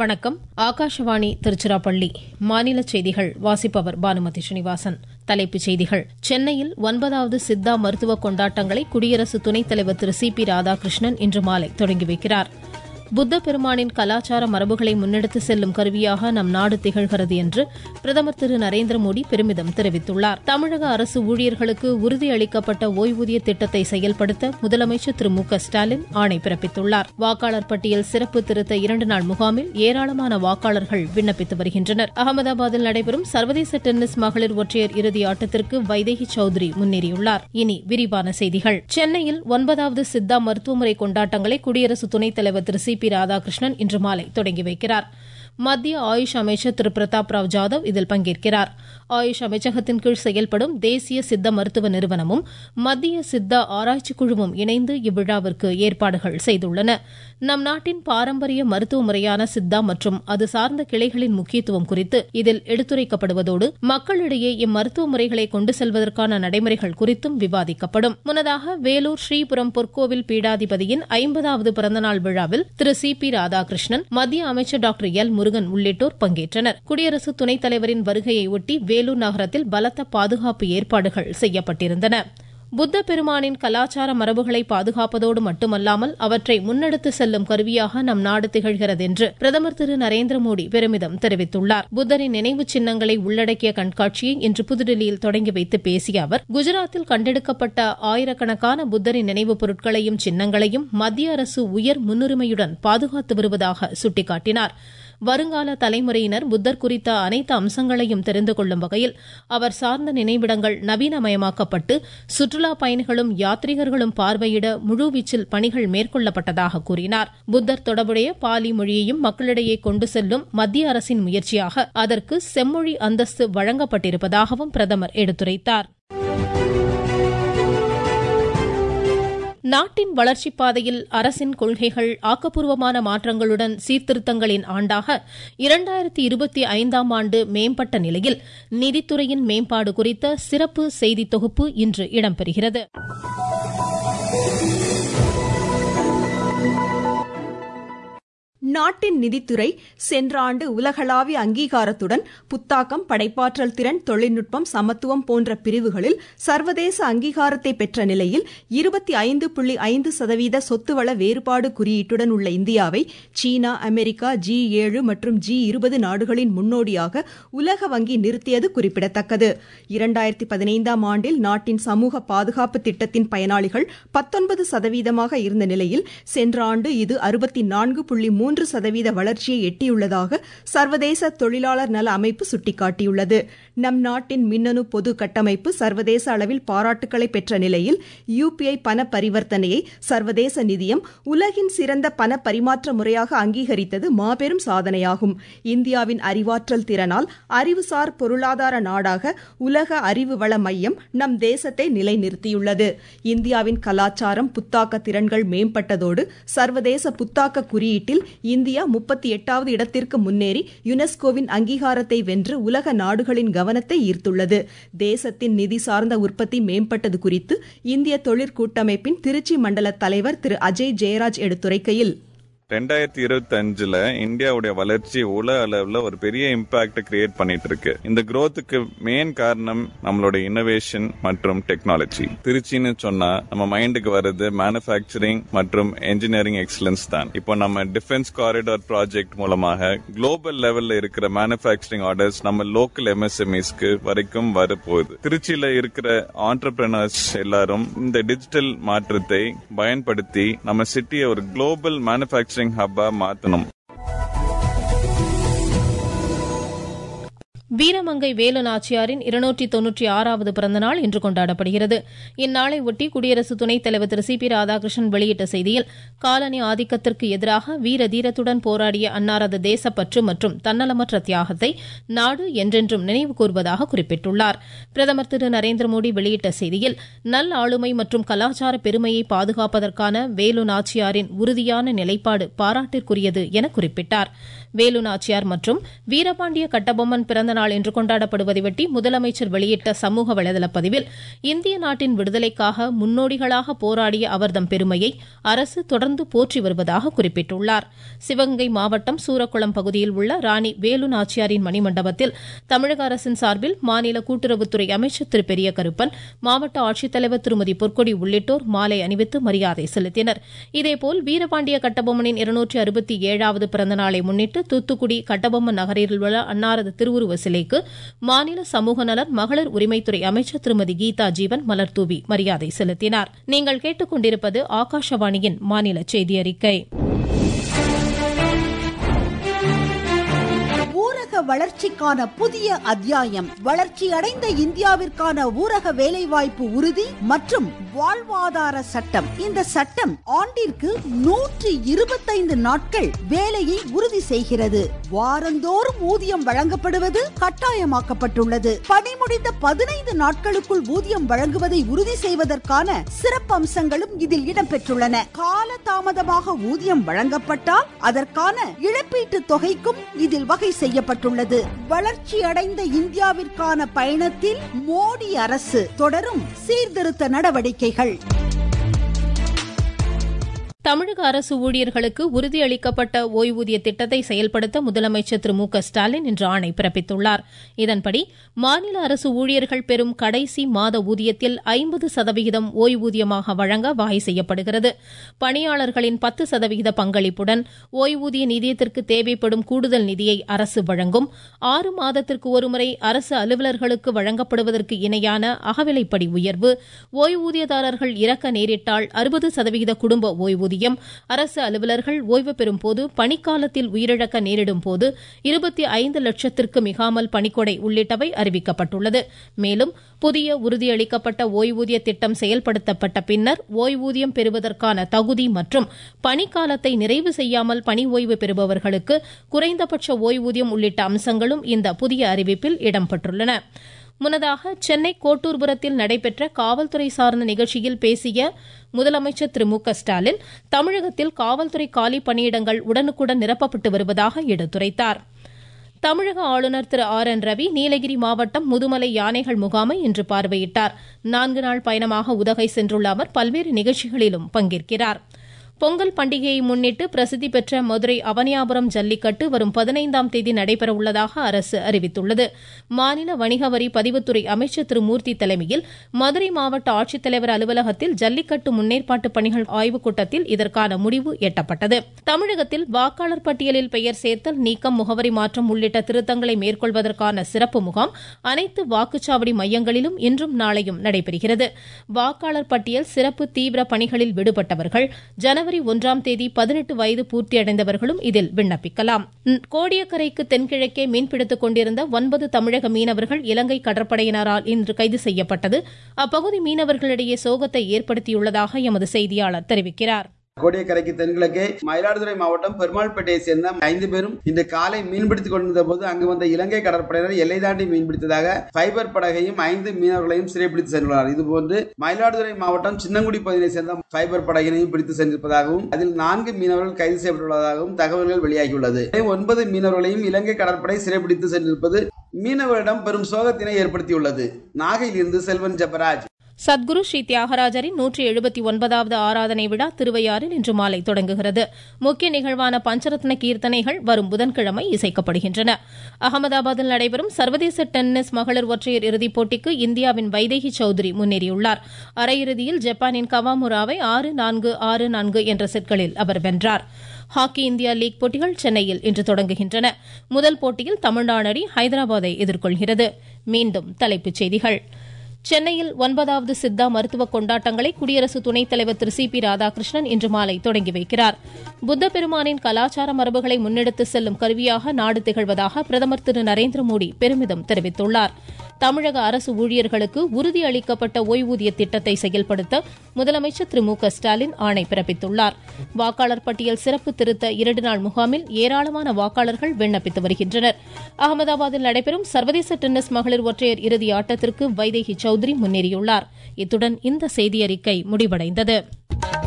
வணக்கம் ஆகாஷவாணி திருச்சிராப்பள்ளி மாநில செய்திகள் வாசிப்பவர் பானுமதி ஸ்ரீனிவாசன் தலைப்புச் செய்திகள் சென்னையில் ஒன்பதாவது சித்தா மருத்துவ கொண்டாட்டங்களை குடியரசு துணைத் தலைவர் திரு சி பி ராதாகிருஷ்ணன் இன்று மாலை தொடங்கி வைக்கிறார் புத்த பெருமானின் கலாச்சார மரபுகளை முன்னெடுத்து செல்லும் கருவியாக நம் நாடு திகழ்கிறது என்று பிரதமர் திரு நரேந்திர மோடி பெருமிதம் தெரிவித்துள்ளார் தமிழக அரசு ஊழியர்களுக்கு உறுதியளிக்கப்பட்ட ஓய்வூதிய திட்டத்தை செயல்படுத்த முதலமைச்சர் திரு மு க ஸ்டாலின் ஆணை பிறப்பித்துள்ளார் வாக்காளர் பட்டியல் சிறப்பு திருத்த இரண்டு நாள் முகாமில் ஏராளமான வாக்காளர்கள் விண்ணப்பித்து வருகின்றனர் அகமதாபாத்தில் நடைபெறும் சர்வதேச டென்னிஸ் மகளிர் ஒற்றையர் இறுதி ஆட்டத்திற்கு வைதேகி சௌத்ரி முன்னேறியுள்ளார் இனி விரிவான செய்திகள் சென்னையில் ஒன்பதாவது சித்தா மருத்துவமுறை கொண்டாட்டங்களை குடியரசு துணைத் தலைவர் திரு சி பி ராதாகிருஷ்ணன் இன்று மாலை தொடங்கி வைக்கிறார் மத்திய ஆயுஷ் அமைச்சர் திரு பிரதாப் ராவ் ஜாதவ் இதில் பங்கேற்கிறார் ஆயுஷ் அமைச்சகத்தின் கீழ் செயல்படும் தேசிய சித்த மருத்துவ நிறுவனமும் மத்திய சித்தா ஆராய்ச்சி குழுவும் இணைந்து இவ்விழாவிற்கு ஏற்பாடுகள் செய்துள்ளன நம் நாட்டின் பாரம்பரிய மருத்துவ முறையான சித்தா மற்றும் அது சார்ந்த கிளைகளின் முக்கியத்துவம் குறித்து இதில் எடுத்துரைக்கப்படுவதோடு மக்களிடையே இம்மருத்துவ முறைகளை கொண்டு செல்வதற்கான நடைமுறைகள் குறித்தும் விவாதிக்கப்படும் முன்னதாக வேலூர் ஸ்ரீபுரம் பொற்கோவில் பீடாதிபதியின் ஐம்பதாவது பிறந்தநாள் விழாவில் திரு சி பி ராதாகிருஷ்ணன் மத்திய அமைச்சர் டாக்டர் எல் முருகன் உள்ளிட்டோர் பங்கேற்றனர் குடியரசு துணைத் தலைவரின் வருகையை ஒட்டி வேலூர் நகரத்தில் பலத்த பாதுகாப்பு ஏற்பாடுகள் செய்யப்பட்டிருந்தன புத்த பெருமானின் கலாச்சார மரபுகளை பாதுகாப்பதோடு மட்டுமல்லாமல் அவற்றை முன்னெடுத்து செல்லும் கருவியாக நம் நாடு திகழ்கிறது என்று பிரதமர் திரு நரேந்திர மோடி பெருமிதம் தெரிவித்துள்ளார் புத்தரின் நினைவு சின்னங்களை உள்ளடக்கிய கண்காட்சியை இன்று புதுடில்லியில் தொடங்கி வைத்து பேசிய அவர் குஜராத்தில் கண்டெடுக்கப்பட்ட ஆயிரக்கணக்கான புத்தரின் நினைவுப் பொருட்களையும் சின்னங்களையும் மத்திய அரசு உயர் முன்னுரிமையுடன் பாதுகாத்து வருவதாக சுட்டிக்காட்டினார் வருங்கால தலைமுறையினர் புத்தர் குறித்த அனைத்து அம்சங்களையும் தெரிந்து கொள்ளும் வகையில் அவர் சார்ந்த நினைவிடங்கள் நவீனமயமாக்கப்பட்டு சுற்றுலா பயணிகளும் யாத்ரீகர்களும் பார்வையிட முழுவீச்சில் பணிகள் மேற்கொள்ளப்பட்டதாக கூறினார் புத்தர் தொடர்புடைய பாலி மொழியையும் மக்களிடையே கொண்டு செல்லும் மத்திய அரசின் முயற்சியாக அதற்கு செம்மொழி அந்தஸ்து வழங்கப்பட்டிருப்பதாகவும் பிரதமர் எடுத்துரைத்தார் நாட்டின் வளர்ச்சிப் பாதையில் அரசின் கொள்கைகள் ஆக்கப்பூர்வமான மாற்றங்களுடன் சீர்திருத்தங்களின் ஆண்டாக இரண்டாயிரத்தி இருபத்தி ஐந்தாம் ஆண்டு மேம்பட்ட நிலையில் நிதித்துறையின் மேம்பாடு குறித்த சிறப்பு செய்தி தொகுப்பு இன்று இடம்பெறுகிறது நாட்டின் நிதித்துறை சென்ற ஆண்டு உலகளாவிய அங்கீகாரத்துடன் புத்தாக்கம் படைப்பாற்றல் திறன் தொழில்நுட்பம் சமத்துவம் போன்ற பிரிவுகளில் சர்வதேச அங்கீகாரத்தை பெற்ற நிலையில் இருபத்தி ஐந்து புள்ளி ஐந்து சதவீத சொத்துவள வேறுபாடு குறியீட்டுடன் உள்ள இந்தியாவை சீனா அமெரிக்கா ஜி ஏழு மற்றும் ஜி இருபது நாடுகளின் முன்னோடியாக உலக வங்கி நிறுத்தியது குறிப்பிடத்தக்கது இரண்டாயிரத்தி பதினைந்தாம் ஆண்டில் நாட்டின் சமூக பாதுகாப்பு திட்டத்தின் பயனாளிகள் பத்தொன்பது சதவீதமாக இருந்த நிலையில் சென்ற ஆண்டு இது அறுபத்தி நான்கு புள்ளி மூன்று மூன்று சதவீத வளர்ச்சியை எட்டியுள்ளதாக சர்வதேச தொழிலாளர் நல அமைப்பு சுட்டிக்காட்டியுள்ளது நம் நாட்டின் மின்னணு பொது கட்டமைப்பு சர்வதேச அளவில் பாராட்டுக்களை பெற்ற நிலையில் யுபிஐ பண பரிவர்த்தனையை சர்வதேச நிதியம் உலகின் சிறந்த பண பரிமாற்ற முறையாக அங்கீகரித்தது மாபெரும் சாதனையாகும் இந்தியாவின் அறிவாற்றல் திறனால் அறிவுசார் பொருளாதார நாடாக உலக அறிவு வள மையம் நம் தேசத்தை நிலைநிறுத்தியுள்ளது இந்தியாவின் கலாச்சாரம் புத்தாக்க திறன்கள் மேம்பட்டதோடு சர்வதேச புத்தாக்க குறியீட்டில் இந்தியா முப்பத்தி எட்டாவது இடத்திற்கு முன்னேறி யுனெஸ்கோவின் அங்கீகாரத்தை வென்று உலக நாடுகளின் கவனத்தை ஈர்த்துள்ளது தேசத்தின் நிதி சார்ந்த உற்பத்தி மேம்பட்டது குறித்து இந்திய தொழிற்கூட்டமைப்பின் திருச்சி மண்டல தலைவர் திரு அஜய் ஜெயராஜ் எடுத்துரைக்கையில் ரெண்டாயிரத்தி இருபத்தி அஞ்சுல இந்தியாவுடைய வளர்ச்சி உலக அளவுல ஒரு பெரிய இம்பாக்ட் கிரியேட் பண்ணிட்டு இருக்கு இந்த குரோத்துக்கு மெயின் காரணம் நம்மளோட இன்னோவேஷன் மற்றும் டெக்னாலஜி திருச்சின்னு சொன்னா நம்ம மைண்டுக்கு வர்றது மேனுபேக்சரிங் மற்றும் என்ஜினியரிங் எக்ஸலன்ஸ் தான் இப்போ நம்ம டிஃபென்ஸ் காரிடார் ப்ராஜெக்ட் மூலமாக குளோபல் லெவல்ல இருக்கிற மேனுபேக்சரிங் ஆர்டர்ஸ் நம்ம லோக்கல் எம்எஸ்எம்இஸ்க்கு வரைக்கும் வர போகுது திருச்சியில இருக்கிற ஆண்டர்பிரினர்ஸ் எல்லாரும் இந்த டிஜிட்டல் மாற்றத்தை பயன்படுத்தி நம்ம சிட்டியை ஒரு குளோபல் மேனுபேக்சரிங் மேனுஃபேக்சரிங் ஹப்பா மாற்றணும் வீரமங்கை வேலு நாச்சியாரின் இருநூற்றி தொன்னூற்றி ஆறாவது பிறந்தநாள் இன்று கொண்டாடப்படுகிறது இந்நாளை ஒட்டி குடியரசு துணைத் தலைவர் திரு சி பி ராதாகிருஷ்ணன் வெளியிட்ட செய்தியில் காலனி ஆதிக்கத்திற்கு எதிராக வீர தீரத்துடன் போராடிய அன்னாரது தேசப்பற்று மற்றும் தன்னலமற்ற தியாகத்தை நாடு என்றென்றும் நினைவு கூர்வதாக குறிப்பிட்டுள்ளார் பிரதமர் திரு நரேந்திர மோடி வெளியிட்ட செய்தியில் நல் ஆளுமை மற்றும் கலாச்சார பெருமையை பாதுகாப்பதற்கான வேலு நாச்சியாரின் உறுதியான நிலைப்பாடு பாராட்டிற்குரியது என குறிப்பிட்டார் வேலு நாச்சியார் மற்றும் வீரபாண்டிய கட்டபொம்மன் பிறந்த நாள் இன்று கொண்டாடப்படுவதையொட்டி முதலமைச்சர் வெளியிட்ட சமூக வலைதள பதிவில் இந்திய நாட்டின் விடுதலைக்காக முன்னோடிகளாக போராடிய அவர்தம் பெருமையை அரசு தொடர்ந்து போற்றி வருவதாக குறிப்பிட்டுள்ளார் சிவகங்கை மாவட்டம் சூரக்குளம் பகுதியில் உள்ள ராணி வேலு நாச்சியாரின் மணிமண்டபத்தில் தமிழக அரசின் சார்பில் மாநில கூட்டுறவுத்துறை அமைச்சர் திரு பெரிய கருப்பன் மாவட்ட ஆட்சித்தலைவர் திருமதி பொற்கொடி உள்ளிட்டோர் மாலை அணிவித்து மரியாதை செலுத்தினர் இதேபோல் வீரபாண்டிய கட்டபொம்மனின் இருநூற்றி அறுபத்தி ஏழாவது பிறந்தநாளை முன்னிட்டு தூத்துக்குடி கட்டபொம்மன் நகரில் உள்ள அன்னாரது திருவுருவ சிலைக்கு மாநில சமூக நலன் மகளிர் உரிமைத்துறை அமைச்சர் திருமதி கீதா ஜீவன் மலர் தூவி மரியாதை செலுத்தினார் நீங்கள் கேட்டுக்கொண்டிருப்பது ஆகாஷவாணியின் மாநில செய்தி அறிக்கை ஊரக வளர்ச்சிக்கான புதிய அத்தியாயம் வளர்ச்சி அடைந்த இந்தியாவிற்கான ஊரக வேலைவாய்ப்பு உறுதி மற்றும் வாழ்வாதார சட்டம் இந்த சட்டம் ஆண்டிற்கு நூற்றி இருபத்தைந்து நாட்கள் வேலையை உறுதி செய்கிறது வாரந்தோறும் ஊதியம் வழங்கப்படுவது கட்டாயமாக்கப்பட்டுள்ளது பணி முடிந்த பதினைந்து நாட்களுக்குள் ஊதியம் வழங்குவதை உறுதி செய்வதற்கான சிறப்பு அம்சங்களும் இதில் இடம்பெற்றுள்ளன கால தாமதமாக ஊதியம் வழங்கப்பட்டால் அதற்கான இழப்பீட்டு தொகைக்கும் இதில் வகை செய்யப்பட்டுள்ளது வளர்ச்சி அடைந்த இந்தியாவிற்கான பயணத்தில் மோடி அரசு தொடரும் சீர்திருத்த நடவடிக்கைகள் தமிழக அரசு ஊழியர்களுக்கு உறுதியளிக்கப்பட்ட ஓய்வூதிய திட்டத்தை செயல்படுத்த முதலமைச்சர் திரு மு க ஸ்டாலின் இன்று ஆணை பிறப்பித்துள்ளார் இதன்படி மாநில அரசு ஊழியர்கள் பெறும் கடைசி மாத ஊதியத்தில் ஐம்பது சதவிகிதம் ஓய்வூதியமாக வழங்க வகை செய்யப்படுகிறது பணியாளர்களின் பத்து சதவிகித பங்களிப்புடன் ஓய்வூதிய நிதியத்திற்கு தேவைப்படும் கூடுதல் நிதியை அரசு வழங்கும் ஆறு மாதத்திற்கு ஒருமுறை அரசு அலுவலர்களுக்கு வழங்கப்படுவதற்கு இணையான அகவிலைப்படி உயர்வு ஓய்வூதியதாரர்கள் இறக்க நேரிட்டால் அறுபது சதவிகித குடும்ப ஓய்வூதியம் அரசு அலுவலர்கள் ஓய்வு பெறும் போது பணிக்காலத்தில் உயிரிழக்க நேரிடும் போது இருபத்தி ஐந்து லட்சத்திற்கு மிகாமல் பணிக்கொடை உள்ளிட்டவை அறிவிக்கப்பட்டுள்ளது மேலும் புதிய உறுதியளிக்கப்பட்ட ஓய்வூதிய திட்டம் செயல்படுத்தப்பட்ட பின்னர் ஓய்வூதியம் பெறுவதற்கான தகுதி மற்றும் பணிக்காலத்தை நிறைவு செய்யாமல் பணி ஓய்வு பெறுபவர்களுக்கு குறைந்தபட்ச ஓய்வூதியம் உள்ளிட்ட அம்சங்களும் இந்த புதிய அறிவிப்பில் இடம்பெற்றுள்ளன முன்னதாக சென்னை கோட்டூர்புரத்தில் நடைபெற்ற காவல்துறை சார்ந்த நிகழ்ச்சியில் பேசிய முதலமைச்சர் திரு மு க ஸ்டாலின் தமிழகத்தில் காவல்துறை காலி பணியிடங்கள் உடனுக்குடன் நிரப்பப்பட்டு வருவதாக எடுத்துரைத்தார் தமிழக ஆளுநர் திரு ஆர் என் ரவி நீலகிரி மாவட்டம் முதுமலை யானைகள் முகாமை இன்று பார்வையிட்டார் நான்கு நாள் பயணமாக உதகை சென்றுள்ள அவர் பல்வேறு நிகழ்ச்சிகளிலும் பங்கேற்கிறார் பொங்கல் பண்டிகையை முன்னிட்டு பிரசித்தி பெற்ற மதுரை அவனியாபுரம் ஜல்லிக்கட்டு வரும் பதினைந்தாம் தேதி நடைபெற உள்ளதாக அரசு அறிவித்துள்ளது மாநில வணிக வரி பதிவுத்துறை அமைச்சர் திரு மூர்த்தி தலைமையில் மதுரை மாவட்ட ஆட்சித்தலைவர் அலுவலகத்தில் ஜல்லிக்கட்டு முன்னேற்பாட்டு பணிகள் ஆய்வுக் கூட்டத்தில் இதற்கான முடிவு எட்டப்பட்டது தமிழகத்தில் வாக்காளர் பட்டியலில் பெயர் சேர்த்தல் நீக்கம் முகவரி மாற்றம் உள்ளிட்ட திருத்தங்களை மேற்கொள்வதற்கான சிறப்பு முகாம் அனைத்து வாக்குச்சாவடி மையங்களிலும் இன்றும் நாளையும் நடைபெறுகிறது வாக்காளர் பட்டியல் சிறப்பு தீவிர பணிகளில் விடுபட்டவர்கள் ஜனவரி ஒன்றாம் தேதி பதினெட்டு வயது பூர்த்தியடைந்தவர்களும் இதில் விண்ணப்பிக்கலாம் கோடியக்கரைக்கு தென்கிழக்கே மீன்பிடித்துக் கொண்டிருந்த ஒன்பது தமிழக மீனவர்கள் இலங்கை கடற்படையினரால் இன்று கைது செய்யப்பட்டது அப்பகுதி மீனவர்களிடையே சோகத்தை ஏற்படுத்தியுள்ளதாக எமது செய்தியாளர் தெரிவிக்கிறார் கோடியக்கரைக்கு தென்கிழக்கே மயிலாடுதுறை மாவட்டம் பெருமாள்பேட்டையை சேர்ந்த ஐந்து பேரும் இன்று காலை மீன்பிடித்துக் கொண்டிருந்த போது அங்கு வந்த இலங்கை கடற்படையினர் எல்லை தாண்டி மீன்பிடித்ததாக ஃபைபர் படகையும் ஐந்து மீனவர்களையும் சிறைப்பிடித்து சென்றுள்ளார் இதுபோன்று மயிலாடுதுறை மாவட்டம் சின்னங்குடி பகுதியை சேர்ந்த ஃபைபர் படகினையும் பிடித்து சென்றிருப்பதாகவும் அதில் நான்கு மீனவர்கள் கைது செய்யப்பட்டுள்ளதாகவும் தகவல்கள் வெளியாகியுள்ளது ஒன்பது மீனவர்களையும் இலங்கை கடற்படை சிறைப்பிடித்து சென்றிருப்பது மீனவர்களிடம் பெரும் சோகத்தினை ஏற்படுத்தியுள்ளது நாகையிலிருந்து செல்வன் ஜெபராஜ் சத்குரு ஸ்ரீ தியாகராஜரின் நூற்றி எழுபத்தி ஒன்பதாவது ஆராதனை விழா திருவையாறில் இன்று மாலை தொடங்குகிறது முக்கிய நிகழ்வான பஞ்சரத்ன கீர்த்தனைகள் வரும் புதன்கிழமை இசைக்கப்படுகின்றன அகமதாபாத்தில் நடைபெறும் சர்வதேச டென்னிஸ் மகளிர் ஒற்றையர் இறுதிப் போட்டிக்கு இந்தியாவின் வைதேகி சௌத்ரி முன்னேறியுள்ளார் அரையிறுதியில் ஜப்பானின் கவாமுராவை ஆறு நான்கு ஆறு நான்கு என்ற செட்களில் அவர் வென்றார் ஹாக்கி இந்தியா லீக் போட்டிகள் சென்னையில் இன்று தொடங்குகின்றன முதல் போட்டியில் தமிழ்நாடு அணி ஹைதராபாத்தை எதிர்கொள்கிறது மீண்டும் தலைப்புச் செய்திகள் சென்னையில் ஒன்பதாவது சித்தா மருத்துவ கொண்டாட்டங்களை குடியரசு துணைத் தலைவர் திரு சி பி ராதாகிருஷ்ணன் இன்று மாலை தொடங்கி வைக்கிறார் புத்த பெருமானின் கலாச்சார மரபுகளை முன்னெடுத்து செல்லும் கருவியாக நாடு திகழ்வதாக பிரதமர் திரு நரேந்திர மோடி பெருமிதம் தெரிவித்துள்ளார் தமிழக அரசு ஊழியர்களுக்கு உறுதி அளிக்கப்பட்ட ஓய்வூதிய திட்டத்தை செயல்படுத்த முதலமைச்சர் திரு மு க ஸ்டாலின் ஆணை பிறப்பித்துள்ளார் வாக்காளர் பட்டியல் சிறப்பு திருத்த இரண்டு நாள் முகாமில் ஏராளமான வாக்காளர்கள் விண்ணப்பித்து வருகின்றனர் அகமதாபாத்தில் நடைபெறும் சர்வதேச டென்னிஸ் மகளிர் ஒற்றையர் இறுதி ஆட்டத்திற்கு வைதேகி சௌத்ரி முன்னேறியுள்ளார் இத்துடன் இந்த செய்தியறிக்கை முடிவடைந்தது